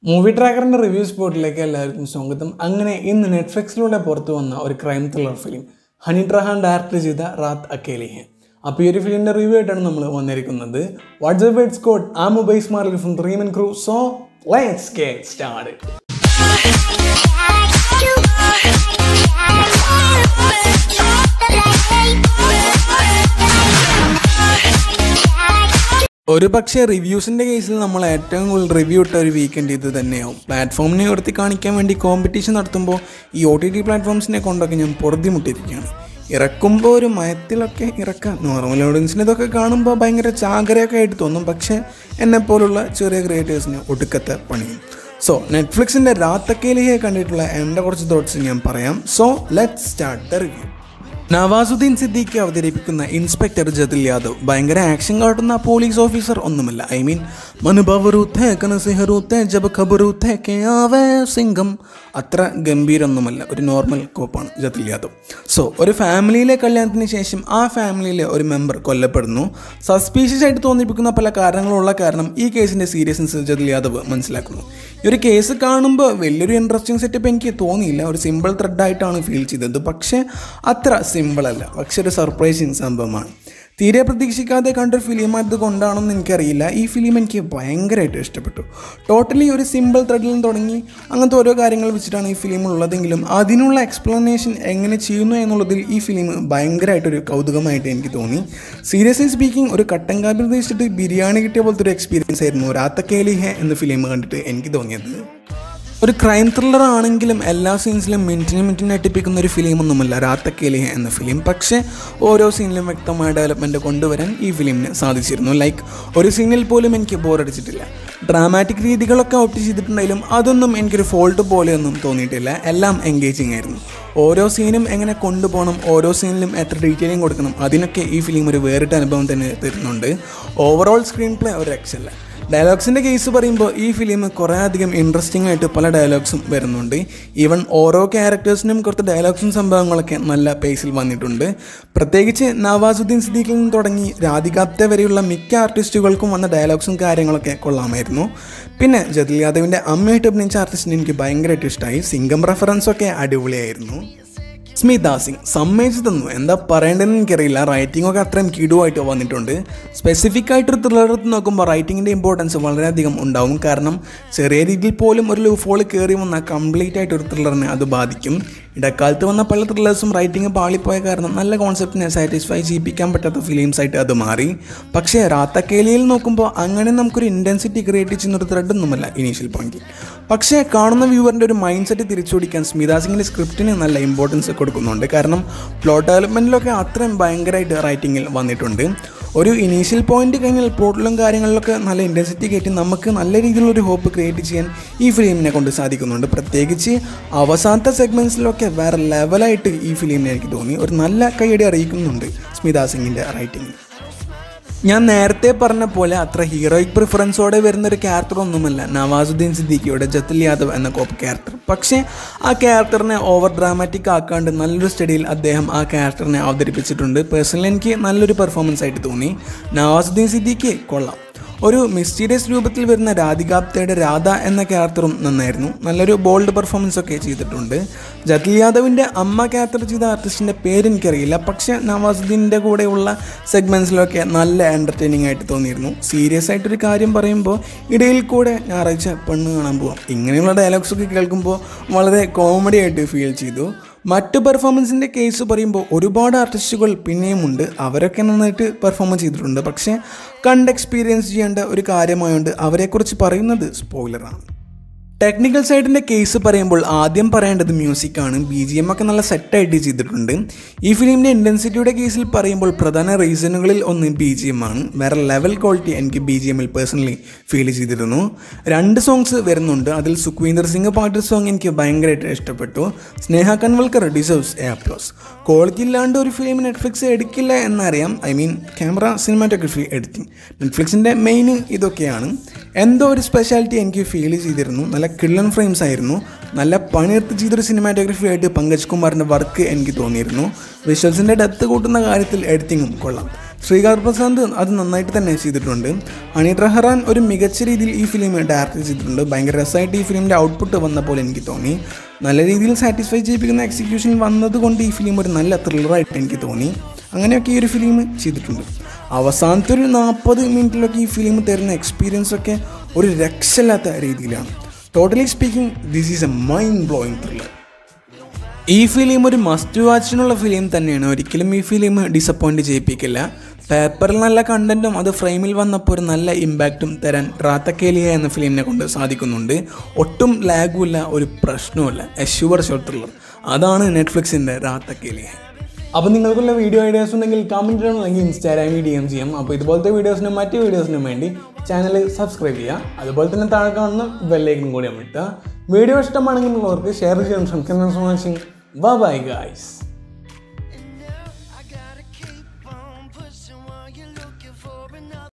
movie ട്രാക്കറിൻ്റെ review സ്പോട്ടിലേക്ക് എല്ലാവർക്കും സ്വാഗതം അങ്ങനെ ഇന്ന് നെറ്റ്ഫ്ലിക്സിലൂടെ പുറത്തു വന്ന ഒരു crime thriller film Honey Trehan direct ചെയ്ത റാത്ത് അക്കേലി ഹെ അപ്പോൾ ഈ ഒരു ഫിലിമിൻ്റെ റിവ്യൂ ആയിട്ടാണ് നമ്മൾ വന്നിരിക്കുന്നത് വാട്സ്ആപ്പ് വേർഡ്സ് കോഡ് ആ mobile smart from three man crew so let's get start ഒരു പക്ഷേ റിവ്യൂസിൻ്റെ കേസിൽ നമ്മൾ ഏറ്റവും കൂടുതൽ റിവ്യൂ ഇട്ട ഒരു വീക്കെൻഡ് ഇത് തന്നെയാവും പ്ലാറ്റ്ഫോമിനെ ഉയർത്തി കാണിക്കാൻ വേണ്ടി കോമ്പറ്റീഷൻ നടത്തുമ്പോൾ ഈ ഒ ടി ടി പ്ലാറ്റ്ഫോംസിനെ കൊണ്ടൊക്കെ ഞാൻ പൊറുതിമുട്ടിയിരിക്കുകയാണ് ഇറക്കുമ്പോൾ ഒരു മയത്തിലൊക്കെ ഇറക്കാം നോർമൽ ഓഡിയൻസിന് ഇതൊക്കെ കാണുമ്പോൾ ഭയങ്കര ചാകരയൊക്കെ ആയിട്ട് തോന്നും പക്ഷേ എന്നെപ്പോലുള്ള ചെറിയ ക്രിയേറ്റേഴ്സിന് ഒടുക്കത്തെ പണിയും സോ നെറ്റ്ഫ്ലിക്സിൻ്റെ രാത്തക്കേലിയെ കണ്ടിട്ടുള്ള എൻ്റെ കുറച്ച് തോട്ട്സ് ഞാൻ പറയാം so let start the review Nawazuddin Siddiqui അവതരിപ്പിക്കുന്ന ഇൻസ്പെക്ടർ ജതിൽ യാദവ് ഭയങ്കര ആക്ഷൻ കാട്ടുന്ന പോലീസ് ഓഫീസർ ഒന്നുമല്ല ഐ മീൻ മനുഭവറു ഥേ കനസിഹറു ഥേ ജബ് ഖബറു ഥേ കെ ആവേ സിംഗം അത്ര ഗംഭീരൊന്നുമല്ല ഒരു നോർമൽ കോപ്പാണ് ജതിൽ യാദവ് സോ ഒരു ഫാമിലിയിലെ കല്യാണത്തിന് ശേഷം ആ ഫാമിലിയിലെ ഒരു മെമ്പർ കൊല്ലപ്പെടുന്നു സസ്പീഷ്യസ് ആയിട്ട് തോന്നിപ്പിക്കുന്ന പല കാരണങ്ങളുള്ള കാരണം ഈ കേസിൻ്റെ സീരിയസ്നെസ് ജതിൽ യാദവ് മനസ്സിലാക്കുന്നു ഈ ഒരു കേസ് കാണുമ്പോൾ വലിയൊരു ഇൻട്രസ്റ്റിംഗ് സെറ്റപ്പ് എനിക്ക് തോന്നിയില്ല ഒരു സിമ്പിൾ ത്രെഡായിട്ടാണ് ഫീൽ ചെയ്തത് പക്ഷേ അത്ര സിമ്പിൾ അല്ല പക്ഷെ ഒരു സർപ്രൈസിങ് സംഭവമാണ് തീരെ പ്രതീക്ഷിക്കാതെ കണ്ടൊരു ഫിലിം കൊണ്ടാണെന്ന് എനിക്കറിയില്ല ഈ ഫിലിം എനിക്ക് ഭയങ്കരമായിട്ട് ഇഷ്ടപ്പെട്ടു ടോട്ടലി ഒരു സിമ്പിൾ ത്രെഡിൽ നിന്ന് തുടങ്ങി അങ്ങനത്തെ ഓരോ കാര്യങ്ങൾ വെച്ചിട്ടാണ് ഈ ഫിലിം ഉള്ളതെങ്കിലും അതിനുള്ള എക്സ്പ്ലനേഷൻ എങ്ങനെ ചെയ്യുന്നു എന്നുള്ളതിൽ ഈ ഫിലിം ഭയങ്കരമായിട്ടൊരു കൗതുകമായിട്ട് എനിക്ക് തോന്നി സീരിയസ്ലി സ്പീക്കിംഗ് ഒരു കട്ടൻ കാപ്പി പ്രതീക്ഷിച്ചിട്ട് ബിരിയാണി കിട്ടിയ പോലത്തെ ഒരു എക്സ്പീരിയൻസ് ആയിരുന്നു രാത്തക്കേലി ഹെ എന്ന ഫിലിം കണ്ടിട്ട് എനിക്ക് തോന്നിയത് ഒരു ക്രൈം ത്രില്ലർ ആണെങ്കിലും എല്ലാ സീൻസിലും മിനിറ്റിന് മിനിറ്റിന് ഞെട്ടിപ്പിക്കുന്ന ഒരു ഫിലിമൊന്നുമല്ല രാത്തക്കേലി എന്ന ഫിലിം പക്ഷേ ഓരോ സീനിലും വ്യക്തമായ ഡെവലപ്മെൻറ്റ് കൊണ്ടുവരാൻ ഈ ഫിലിമിന് സാധിച്ചിരുന്നു ലൈക്ക് ഒരു സീനിൽ പോലും എനിക്ക് ബോറടിച്ചിട്ടില്ല ഡ്രാമാറ്റിക് രീതികളൊക്കെ ഓപ്റ്റ് ചെയ്തിട്ടുണ്ടെങ്കിലും അതൊന്നും എനിക്കൊരു ഫോൾട്ട് പോലെയൊന്നും തോന്നിയിട്ടില്ല എല്ലാം എൻഗേജിങ് ആയിരുന്നു ഓരോ സീനും എങ്ങനെ കൊണ്ടുപോകണം ഓരോ സീനിലും എത്ര ഡീറ്റെയിലിംഗ് കൊടുക്കണം അതിനൊക്കെ ഈ ഫിലിം ഒരു വേറിട്ട അനുഭവം തന്നെ തരുന്നുണ്ട് ഓവറോൾ സ്ക്രീൻ പ്ലേ ഒരു രക്ഷയില്ല ഡയലോഗ്സിൻ്റെ കേസ് പറയുമ്പോൾ ഈ ഫിലിം കുറേ അധികം ഇൻട്രസ്റ്റിംഗ് ആയിട്ട് പല ഡയലോഗ്സും വരുന്നുണ്ട് ഈവൻ ഓരോ ക്യാരക്ടേഴ്സിനും കുറച്ച് ഡയലോഗ്സും സംഭവങ്ങളൊക്കെ നല്ല പേസിൽ വന്നിട്ടുണ്ട് പ്രത്യേകിച്ച് നവാസുദ്ദീൻ സിദ്ദീഖിൽ നിന്ന് തുടങ്ങി രാധികാപ്തെ വരെയുള്ള മിക്ക ആർട്ടിസ്റ്റുകൾക്കും വന്ന ഡയലോഗ്സും കാര്യങ്ങളൊക്കെ കൊള്ളാമായിരുന്നു പിന്നെ ജതിൽ യാദവിൻ്റെ അമ്മയായിട്ട് അഭിനയിച്ച ആർട്ടിസ്റ്റിന് എനിക്ക് ഭയങ്കരമായിട്ട് ഇഷ്ടമായി സിംഗം റെഫറൻസൊക്കെ അടിപൊളിയായിരുന്നു സ്മിത സിംഗ് സമ്മതിച്ചു തന്നു എന്താ പറയേണ്ടതെന്ന് എനിക്കറിയില്ല റൈറ്റിംഗ് ഒക്കെ അത്രയും കിടുവായിട്ട് വന്നിട്ടുണ്ട് സ്പെസിഫിക് ആയിട്ടൊരു ത്രില്ലർ എടുത്ത് നോക്കുമ്പോൾ റൈറ്റിങ്ങിൻ്റെ ഇമ്പോർട്ടൻസ് വളരെയധികം ഉണ്ടാവും കാരണം ചെറിയ രീതിയിൽ പോലും ഒരു ലൂഫോൾ കയറി വന്നാൽ കംപ്ലീറ്റ് ആയിട്ട് ഒരു ത്രില്ലറിനെ അത് ബാധിക്കും ഇടക്കാലത്ത് വന്ന പല ത്രില്ലേഴ്സും റൈറ്റിംഗ് പാളിപ്പോയ കാരണം നല്ല കോൺസെപ്റ്റിനെ സാറ്റിസ്ഫൈ ചെയ്യിപ്പിക്കാൻ പറ്റാത്ത ഫിലിംസ് ആയിട്ട് അത് മാറി പക്ഷേ റാത്തക്കേലിയിൽ നോക്കുമ്പോൾ അങ്ങനെ നമുക്കൊരു ഇൻറ്റൻസിറ്റി ക്രിയേറ്റ് ചെയ്യുന്നൊരു ത്രെഡൊന്നുമല്ല ഇനീഷ്യൽ പോയിന്റിൽ പക്ഷേ കാണുന്ന വ്യൂവറിൻ്റെ ഒരു മൈൻഡ് സെറ്റ് തിരിച്ചുപിടിക്കാൻ സ്മിത സിംഗിൻ്റെ സ്ക്രിപ്റ്റിന് നല്ല ഇമ്പോർട്ടൻസ് കൊടുക്കുന്നുണ്ട് കാരണം പ്ലോട്ട് ഡെവലപ്മെൻറ്റിലൊക്കെ അത്രയും ഭയങ്കരമായിട്ട് റൈറ്റിങ്ങിൽ വന്നിട്ടുണ്ട് ഒരു ഇനീഷ്യൽ പോയിന്റ് കഴിഞ്ഞാൽ പ്ലോട്ടിലും കാര്യങ്ങളിലൊക്കെ നല്ല ഇൻറ്റൻസിറ്റി കയറ്റി നമുക്ക് നല്ല രീതിയിലുള്ളൊരു ഹോപ്പ് ക്രിയേറ്റ് ചെയ്യാൻ ഈ ഫിലിമിനെ കൊണ്ട് സാധിക്കുന്നുണ്ട് പ്രത്യേകിച്ച് അവസാനത്തെ സെഗ്മെൻറ്റ്സിലൊക്കെ വേറെ ലെവലായിട്ട് ഈ ഫിലിമിനെ എനിക്ക് തോന്നി ഒരു നല്ല കൈയടി അറിയിക്കുന്നുണ്ട് സ്മിത സിംഗിൻ്റെ റൈറ്റിംഗ് ഞാൻ നേരത്തെ പറഞ്ഞ പോലെ അത്ര ഹീറോയിക് പ്രിഫറൻസോടെ വരുന്ന ഒരു ക്യാരക്ടർ ഒന്നുമല്ല നവാസുദ്ദീൻ സിദ്ദീഖിയുടെ ജത്തുൽ യാദവ് എന്ന കോപ്പ് ക്യാരക്ടർ പക്ഷേ ആ ക്യാരക്ടറിനെ ഓവർ ഡ്രാമാറ്റിക് ആക്കാണ്ട് നല്ലൊരു സ്റ്റഡിയിൽ അദ്ദേഹം ആ ക്യാരക്ടറിനെ അവതരിപ്പിച്ചിട്ടുണ്ട് പേഴ്സണലി എനിക്ക് നല്ലൊരു പെർഫോമൻസ് ആയിട്ട് തോന്നി നവാസുദ്ദീൻ സിദ്ദീഖി കൊള്ളാം ഒരു മിസ്റ്റീരിയസ് രൂപത്തിൽ വരുന്ന രാധികാപ്തയുടെ രാധ എന്ന ക്യാരക്ടറും നന്നായിരുന്നു നല്ലൊരു ബോൾഡ് പെർഫോമൻസ് ഒക്കെ ചെയ്തിട്ടുണ്ട് ജതിൽ യാദവിൻ്റെ അമ്മ ക്യാരക്ടർ ചെയ്ത ആർട്ടിസ്റ്റിൻ്റെ പേര് എനിക്കറിയില്ല പക്ഷേ നവാസുദ്ദീൻ്റെ കൂടെയുള്ള സെഗ്മെൻറ്റ്സിലൊക്കെ നല്ല എൻ്റർടൈനിങ് ആയിട്ട് തോന്നിയിരുന്നു സീരിയസ് ആയിട്ടൊരു കാര്യം പറയുമ്പോൾ ഇടയിൽ കൂടെ ഞായറാഴ്ച പെണ്ണ് കാണാൻ പോവാം ഇങ്ങനെയുള്ള ഡയലോഗ്സ് ഒക്കെ കേൾക്കുമ്പോൾ വളരെ കോമഡി ആയിട്ട് ഫീൽ ചെയ്തു മറ്റ് പെർഫോമൻസിൻ്റെ കേസ് പറയുമ്പോൾ ഒരുപാട് ആർട്ടിസ്റ്റുകൾ പിന്നെയും ഉണ്ട് അവരൊക്കെ നന്നായിട്ട് പെർഫോം ചെയ്തിട്ടുണ്ട് പക്ഷേ കണ്ട് എക്സ്പീരിയൻസ് ചെയ്യേണ്ട ഒരു കാര്യമായതുകൊണ്ട് അവരെക്കുറിച്ച് പറയുന്നത് സ്പോയിലറാണ് ടെക്നിക്കൽ സൈഡിൻ്റെ കേസ് പറയുമ്പോൾ ആദ്യം പറയേണ്ടത് മ്യൂസിക്കാണ് ബി ജി എം ഒക്കെ നല്ല സെറ്റായിട്ട് ചെയ്തിട്ടുണ്ട് ഈ ഫിലിമിൻ്റെ ഇൻറ്റൻസിറ്റിയുടെ കേസിൽ പറയുമ്പോൾ പ്രധാന റീസണുകളിൽ ഒന്ന് ബി ജി എം ആണ് വേറെ ലെവൽ ക്വാളിറ്റി എനിക്ക് ബി ജി എമ്മിൽ പേഴ്സണലി ഫീൽ ചെയ്തിരുന്നു രണ്ട് സോങ്സ് വരുന്നുണ്ട് അതിൽ സുഖ്വീന്ദർ സിംഗ് പാട്ട് സോങ് എനിക്ക് ഭയങ്കരമായിട്ട് ഇഷ്ടപ്പെട്ടു Sneha Khanwalkar deserves a plus quality ഇല്ലാണ്ട് ഒരു ഫിലിം നെറ്റ്ഫ്ലിക്സ് എടുക്കില്ല എന്നറിയാം I mean camera cinematography editing നെറ്റ്ഫ്ലിക്സിൻ്റെ മെയിൻ ഇതൊക്കെയാണ് എന്തോ ഒരു സ്പെഷ്യാലിറ്റി എനിക്ക് ഫീൽ ചെയ്തിരുന്നു നല്ല കിള്ളൻ ഫ്രെയിംസ് ആയിരുന്നു നല്ല പണിയെടുത്ത് ചെയ്തൊരു സിനിമാറ്റോഗ്രഫി ആയിട്ട് പങ്കജ് കുമാറിൻ്റെ വർക്ക് എനിക്ക് തോന്നിയിരുന്നു വിഷ്വൽസിൻ്റെ ഡെപ്ത് കൂട്ടുന്ന കാര്യത്തിൽ എഡിറ്റിങ്ങും കൊള്ളാം ശ്രീകാന്ത് പ്രസാദ് അത് നന്നായിട്ട് തന്നെ ചെയ്തിട്ടുണ്ട് ഹണി റഹ്റാൻ ഒരു മികച്ച രീതിയിൽ ഈ ഫിലിം ഡയറക്റ്റ് ചെയ്തിട്ടുണ്ട് ഭയങ്കര രസമായിട്ട് ഈ ഫിലിമിൻ്റെ ഔട്ട്പുട്ട് വന്ന പോലെ എനിക്ക് തോന്നി നല്ല രീതിയിൽ സാറ്റിസ്ഫൈ ചെയ്യിപ്പിക്കുന്ന എക്സിക്യൂഷൻ വന്നതുകൊണ്ട് ഈ ഫിലിം ഒരു നല്ല ത്രില്ലറായിട്ട് എനിക്ക് തോന്നി അങ്ങനെയൊക്കെ ഈ ഒരു ഫിലിം ചെയ്തിട്ടുണ്ട് അവസാനത്തെ ഒരു നാൽപ്പത് മിനിറ്റിലൊക്കെ ഈ ഫിലിം തരുന്ന എക്സ്പീരിയൻസ് ഒക്കെ ഒരു രക്ഷയില്ലാത്ത രീതിയിലാണ് totally speaking this is a mind blowing thriller ഈ ഫിലിം ഒരു മസ്റ്റ് വാച്ചിനുള്ള ഫിലിം തന്നെയാണ് ഒരിക്കലും ഈ ഫിലിം ഡിസപ്പോയിൻറ്റ് ചെയ്യിപ്പിക്കില്ല പേപ്പറിൽ നല്ല കണ്ടൻറ്റും അത് ഫ്രെയിമിൽ വന്നപ്പോൾ ഒരു നല്ല ഇമ്പാക്റ്റും തരാൻ റാത്തക്കേലിയ എന്ന ഫിലിമിനെ കൊണ്ട് സാധിക്കുന്നുണ്ട് ഒട്ടും ലാഗുമില്ല ഒരു പ്രശ്നവുമില്ല എ ഷുവർ ഷോട്ട് ത്രില്ലർ അതാണ് നെറ്റ്ഫ്ലിക്സിൻ്റെ റാത്തക്കേലിയ അപ്പോൾ നിങ്ങൾക്കുള്ള വീഡിയോ ഐഡിയാസ് ഉണ്ടെങ്കിൽ കമൻറ്റ് ചെയ്യണം അല്ലെങ്കിൽ ഇൻസ്റ്റാഗ്രാമിൽ ഡി എം ചെയ്യാം അപ്പോൾ ഇതുപോലത്തെ വീഡിയോസിനും മറ്റ് വീഡിയോസിനും വേണ്ടി ചാനൽ സബ്സ്ക്രൈബ് ചെയ്യുക അതുപോലെ തന്നെ താഴെ കാണുന്ന ബെല്ലൈക്കൻ കൂടി അമിട്ടുക വീഡിയോ ഇഷ്ടമാണെങ്കിൽ ഉള്ളവർക്ക് ഷെയർ ചെയ്യാൻ ശ്രമിക്കുന്ന ബൈ ഗൈസ്